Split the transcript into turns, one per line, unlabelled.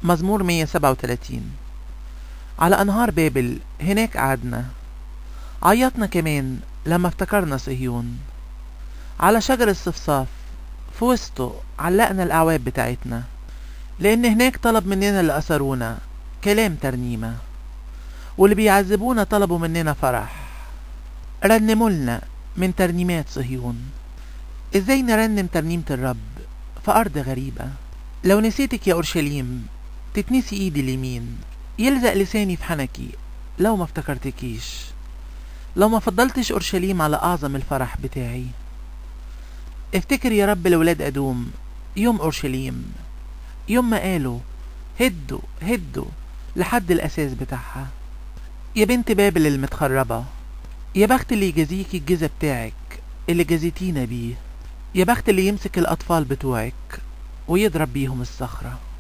مزمور 137 على أنهار بابل هناك قعدنا عيطنا كمان لما افتكرنا صهيون على شجر الصفصاف في وسطه علقنا الأعواب بتاعتنا لأن هناك طلب مننا اللي أسرونا كلام ترنيمة واللي بيعذبونا طلبوا مننا فرح رنمولنا من ترنيمات صهيون ازاي نرنم ترنيمة الرب في أرض غريبة لو نسيتك يا أورشليم تتنسي ايدي اليمين يلزق لساني في حنكي لو ما افتكرتكيش لو ما فضلتش أورشليم على أعظم الفرح بتاعي افتكر يا رب لولاد أدوم يوم أورشليم يوم ما قالوا هدوا هدوا لحد الأساس بتاعها يا بنت بابل المتخربة يا بخت اللي يجازيكي الجزا بتاعك اللي جازيتينا بيه يا بخت اللي يمسك الأطفال بتوعك ويضرب بيهم الصخرة